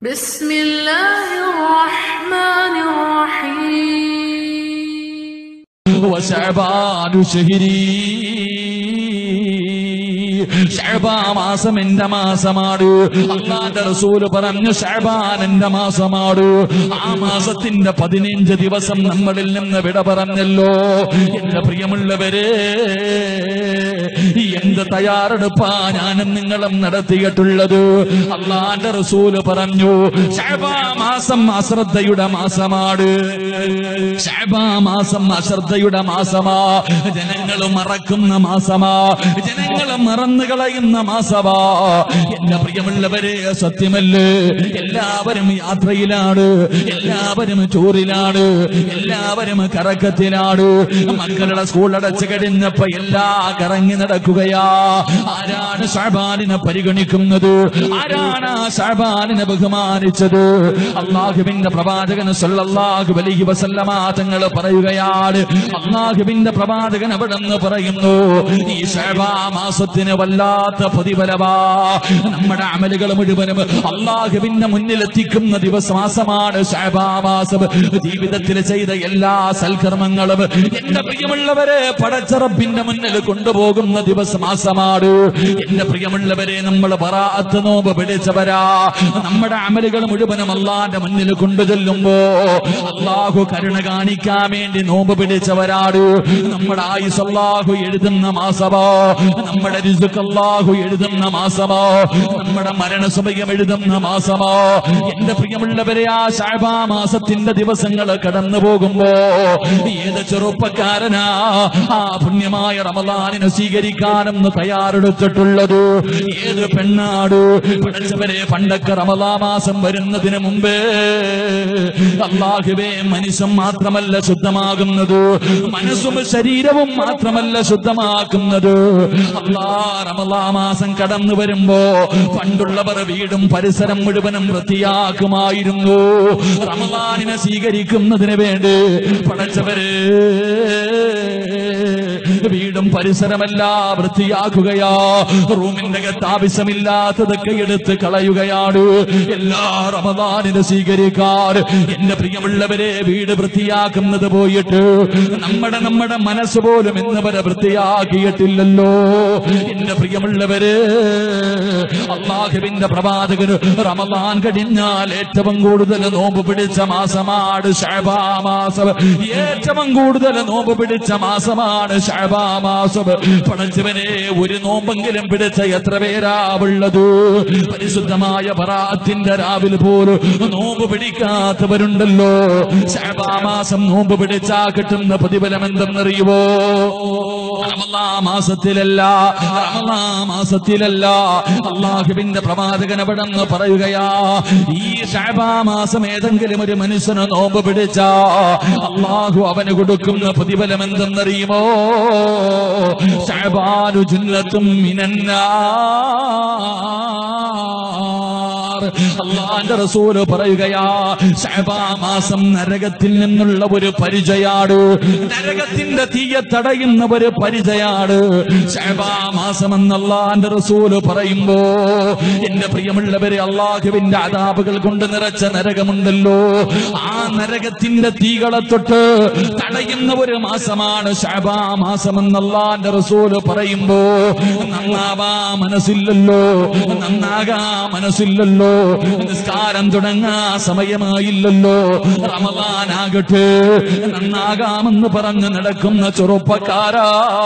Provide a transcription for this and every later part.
بسم الله الرحمن الرحيم وشعبان شهري ഷഅബാ മാസം എന്റെ മാസമാണ് അള്ളാന്റെ റസൂല് പറഞ്ഞു ഷഅബാൻ എന്റെ മാസമാണ് ആ മാസത്തിന്റെ പതിനഞ്ച് ദിവസം നമ്മളിൽ നിന്ന് വിട പറഞ്ഞല്ലോ എന്റെ പ്രിയമുള്ളവരെ എന്ത് തയ്യാറെടുപ്പാ ഞാനും നിങ്ങളും നടത്തിയിട്ടുള്ളത് അള്ളാന്റെ റസൂല് പറഞ്ഞു ഷഅബാ മാസം അശ്രദ്ധയുടെ മാസമാണ് ഷഅബാ മാസം അശ്രദ്ധയുടെ മാസമാ ജനങ്ങൾ മറക്കുന്ന മാസമാ ജനങ്ങൾ മറന്നു കളയുന്ന മാസമാ എന്റെ പ്രിയമുള്ളവരെ സത്യമല്ലേ എല്ലാവരും യാത്രയിലാണ് എല്ലാവരും ടൂറിലാണ് എല്ലാവരും കറക്കത്തിലാണ് മക്കളുടെ സ്കൂൾ അടച്ചു കഴിഞ്ഞപ്പോ എല്ലാ കറങ്ങി നടക്കുകയാ ആരാണ് ഷാബാലിനെ പരിഗണിക്കുന്നത് ആരാണ് ആ ഷാബാലിനെ ബഹുമാനിച്ചത് അള്ളാഹുവിന്റെ പ്രവാചകൻ സല്ലല്ലാഹു അലൈഹി വസല്ലമ തങ്ങൾ പറയുകയാണ് അള്ളാഹുവിന്റെ പ്രവാചകൻ അവിടെ നിന്ന് പറയുന്നു ഈ ഷഅബാ മാസത്തിന് വല്ലാത്ത പ്രതിഫലമാ നമ്മുടെ അമലുകൾ മുഴുവനും അള്ളാഹുവിന്റെ മുന്നിലെത്തിക്കുന്ന ദിവസ മാസമാണ് ഷഅബാ മാസം ജീവിതത്തിൽ ചെയ്ത എല്ലാ സൽക്കർമ്മങ്ങളും എന്റെ പ്രിയമുള്ളവരെ പടച്ചറപ്പിന്റെ മുന്നിൽ കൊണ്ടുപോകുന്ന ദിവസ മാസമാണ് എന്റെ പ്രിയമുള്ളവരെ നമ്മൾ ബറാഅത്ത് നോമ്പ് പിടിച്ചവരാ നമ്മുടെ അമലുകൾ മുഴുവനും അള്ളാന്റെ മുന്നിൽ കൊണ്ടു ചെല്ലുമ്പോ അള്ളാഹു കരുണ കാണിക്കാൻ വേണ്ടി നോമ്പ് പിടിച്ചവരാണ് നമ്മുടെ ആയുസ് അള്ളാഹു എഴുതുന്ന മാസമോ നമ്മുടെ രിസുക്ക് അള്ളാഹു എഴുതുന്ന മാസമോ നമ്മുടെ മരണസമയം എഴുതുന്ന മാസമോ എന്റെ പ്രിയമുള്ളവരെ ആ ഷാബാ മാസത്തിന്റെ ദിവസങ്ങൾ കടന്നു പോകുമ്പോ ഏത് ചെറുപ്പക്കാരനാ ആ പുണ്യമായ റമദാനിനെ സ്വീകരിക്കാനെന്ന് തയ്യാറെടുത്തിട്ടുള്ളത് ഏത് പെണ്ണാട് പഠിച്ചവരെ പണ്ടൊക്കെ റമദാ മാസം വരുന്നതിന് മുമ്പേ അള്ളാഹുവേ മനുഷ്യൻ മാത്രമല്ല ശുദ്ധമാകുന്നത് മനസ്സും ശരീരവും മാത്രമല്ല ശുദ്ധമാക്കുന്നത് അള്ളാ റമദാ മാസം കടന്നു വരുമ്പോ പണ്ടുള്ളവർ വീടും പരിസരം മുഴുവനും വൃത്തിയാക്കുമായിരുന്നു റമദാനിനെ സ്വീകരിക്കുന്നതിന് വേണ്ടി പടച്ചവര് വീടും പരിസരമെല്ലാം വൃത്തിയാക്കുകയാ റൂമിന്റെ അകത്ത് ആവശ്യമില്ലാത്തതൊക്കെ എടുത്ത് കളയുകയാണ് എല്ലാ റമദാനിനെ സ്വീകരിക്കാൻ എന്റെ പ്രിയമുള്ളവരെ വീട് വൃത്തിയാക്കുന്നത് പോയിട്ട് നമ്മുടെ നമ്മുടെ മനസ്സ് പോലും ഇന്ന് വരെ വൃത്തിയാക്കിയിട്ടില്ലല്ലോ എന്റെ പ്രിയമുള്ളവരെ അള്ളാഹുവിന്റെ പ്രവാചകന് റമദാൻ കഴിഞ്ഞാൽ ഏറ്റവും കൂടുതൽ നോമ്പ് പിടിച്ച മാസമാണ് ഷഅബാ മാസം ഏറ്റവും കൂടുതൽ നോമ്പ് പിടിച്ച മാസമാണ് ഷഅബാ മാസം പടച്ചവനെ ഒരു നോമ്പെങ്കിലും പിടിച്ച എത്ര പേരാ ഉള്ളത് പരിശുദ്ധമായ ബറാത്തിന്റെ രാവിലെ പോലും നോമ്പ് പിടിക്കാത്തവരുണ്ടല്ലോ ഷഅബാ മാസം നോമ്പ് പിടിച്ചാ കിട്ടുന്ന പ്രതിഫലം എന്തെന്നറിയുവോ റമളാ മാസത്തിലല്ല റമളാ മാസത്തിലല്ല അള്ളാഹുവിന്റെ പ്രവാചകൻ അവിടെ നിന്ന് പറയുകയാ ഈ ഷഅബാ മാസം ഏതെങ്കിലും ഒരു മനുഷ്യന് നോമ്പ് പിടിച്ച അള്ളാഹു അവന് കൊടുക്കുന്ന പ്രതിഫലം എന്തെന്നറിയുമോ ഷഅബാനു ജുന്നത്തും മിനന്നാർ അള്ളാന്റെ റസൂല് പറയുകയാ ഷഅബാ മാസം നരകത്തിൽ നിന്നുള്ള ഒരു പരിചയാണ് നരകത്തിന്റെ തീയെ തടയുന്ന ഒരു പരിചയാണ് ഷഅബാ മാസം എന്ന് അള്ളാന്റെ റസൂല് പറയുമ്പോ എന്റെ പ്രിയമുള്ളവരെ അള്ളാഹുവിന്റെ അതാപുകൾ കൊണ്ട് നിറച്ച നരകമുണ്ടല്ലോ ആ നരകത്തിന്റെ തീകളെ തൊട്ട് തടയുന്ന ഒരു മാസമാണ് ഷഅബാ മാസം എന്ന് അള്ളാന്റെ റസൂല് പറയുമ്പോ നന്നാവാ മനസ്സില്ലല്ലോ നന്നാകാ മനസ്സില്ലല്ലോ നിസ്കാരം തുടങ്ങാ സമയമായില്ലല്ലോ റമദാനാകട്ടെ നന്നാകാമെന്ന് പറഞ്ഞ് നടക്കുന്ന ചെറുപ്പക്കാരാ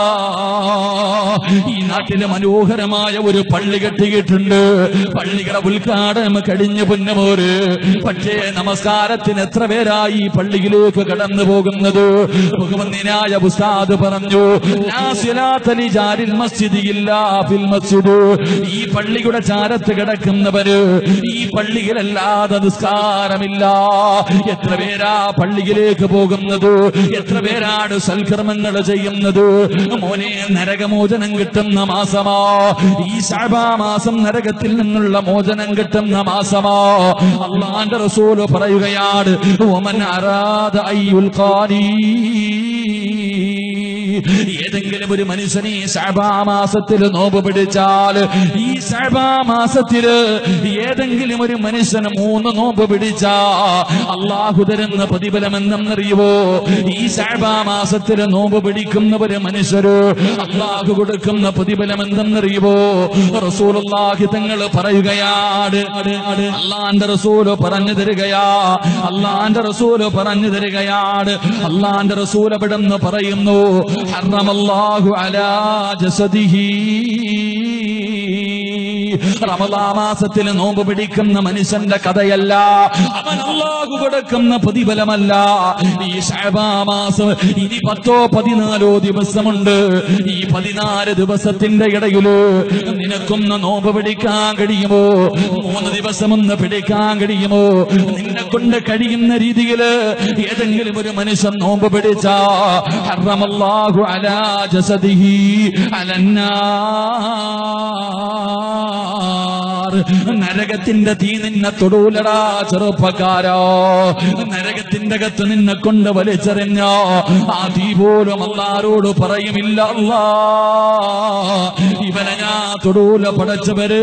ഈ നാട്ടില് മനോഹരമായ ഒരു പള്ളി കെട്ടിയിട്ടുണ്ട് പള്ളികളുടെ ഉദ്ഘാടനം കഴിഞ്ഞു പുന്നമോര് പക്ഷേ നമസ്കാരത്തിന് എത്ര പേരായി ഈ പള്ളിയിലേക്ക് കടന്നു പോകുന്നത് ബഹുമന്യനായ ഉസ്താദ് പറഞ്ഞു "ലാ സ്വലാത്ത ലിജാരിൽ മസ്ജിദി ഇല്ലാ ഫിൽ മസ്ജിദ്." ഈ പള്ളിയുടെ ചാരത്ത് കിടക്കുന്നവര് ഈ പള്ളിയിലല്ലാതെ നിസ്കാരമില്ല എത്ര പേരാ പള്ളിയിലേക്ക് പോകുന്നത് എത്ര പേരാണ് സൽക്കർമ്മങ്ങൾ ചെയ്യുന്നത് മോനെ നരകമോചനം കിട്ടുന്ന മാസമാ ഈ ശാബാ മാസം നരകത്തിൽ നിന്നുള്ള മോചനം കിട്ടുന്ന മാസമാ അള്ളാന്റെ റസൂല് പറയുകയാണ് ഒമൻ അറാദ അയ്യുൽ ഖാരീ ഏതെങ്കിലും ഒരു മനുഷ്യൻ ഈ ശഅബാ മാസത്തിൽ നോമ്പ് പിടിച്ചാൽ ഈ ശഅബാ മാസത്തില് ഏതെങ്കിലും ഒരു മനുഷ്യന് മൂന്ന് നോമ്പ് പിടിച്ചാ അള്ളാഹു തരുന്ന പ്രതിഫലം എന്തെന്നറിയുവോ ഈ ശഅബാ മാസത്തിൽ നോമ്പ് പിടിക്കുന്നവര് മനുഷ്യര് അള്ളാഹു കൊടുക്കുന്ന പ്രതിഫലം എന്തെന്നറിയുവോ റസൂലുള്ളാഹി തങ്ങൾ പറയുകയാണ് അള്ളാന്റെ റസൂല് പറഞ്ഞു തരികയാ അള്ളാന്റെ റസൂല് പറഞ്ഞു തരികയാണ് അള്ളാന്റെ റസൂൽ എവിടെന്ന് പറയുന്നു ഹറമല്ലാഹു അലാ ജസദിഹി റമദാ മാസത്തിൽ നോമ്പ് പിടിക്കുന്ന മനുഷ്യന്റെ കഥയല്ല അവൻ അള്ളാഹു കൊടുക്കുന്ന പ്രതിഫലമല്ല ഈ ഷഅബാ മാസം ഇനി പത്തോ പതിനാലോ ദിവസമുണ്ട് ഈ പതിനാല് ദിവസത്തിന്റെ ഇടയില് നിനക്കൊന്ന് നോമ്പ് പിടിക്കാൻ കഴിയുമോ മൂന്ന് ദിവസം ഒന്ന് പിടിക്കാൻ കഴിയുമോ നിന്നെ കൊണ്ട് കഴിയുന്ന രീതിയില് ഏതെങ്കിലും ഒരു മനുഷ്യൻ നോമ്പ് പിടിച്ചാ ഹറമല്ലാഹു അലാ ജസദിഹി അലന്നാർ നരകത്തിന്റെ തീ നിന്നെ തൊടൂലടാ ചെറുപ്പക്കാരോ നരകത്തിന്റെ അകത്ത് നിന്നെ കൊണ്ട് വലിച്ചെറിഞ്ഞോ ആ തീ പോലും അല്ലാരോട് പറയുമില്ല അല്ലാ ഇവനെ ഞാൻ തൊടൂല പടച്ചവര്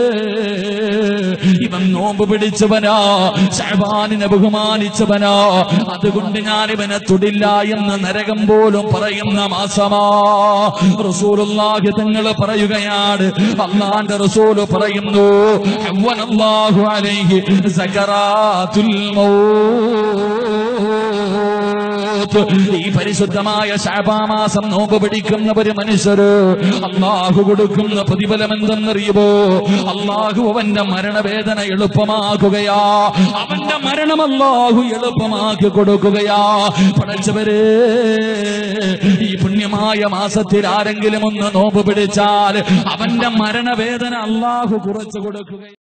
ഇവൻ നോമ്പ് പിടിച്ചവനാ ഷഹബാനിനെ ബഹുമാനിച്ചവനാ അതുകൊണ്ട് ഞാൻ ഇവനെ തൊടില്ല എന്ന് നരകം പോലും പറയുന്ന മാസമാ റസൂലുള്ളാഹി തങ്ങൾ പറയുകയാണ് അള്ളാന്റെ റസൂല് പറയുന്നു അവനല്ലാഹു അലൈഹി സകറാത്തുൽ മൗത്ത് ഈ പരിശുദ്ധമായ ശാപാമാസം നോമ്പ് പിടിക്കുന്ന ഒരു മനുഷ്യര് അള്ളാഹു കൊടുക്കുന്ന പ്രതിഫലം എന്തെന്നറിയുമോ അള്ളാഹു അവന്റെ മരണവേദന എളുപ്പമാക്കുകയാ അവന്റെ മരണം അള്ളാഹു എളുപ്പമാക്കി കൊടുക്കുകയാ പഠിച്ചവര് ഈ പുണ്യമായ മാസത്തിൽ ആരെങ്കിലും ഒന്ന് നോമ്പ് പിടിച്ചാൽ അവന്റെ മരണവേദന അള്ളാഹു കുറച്ചു കൊടുക്കുക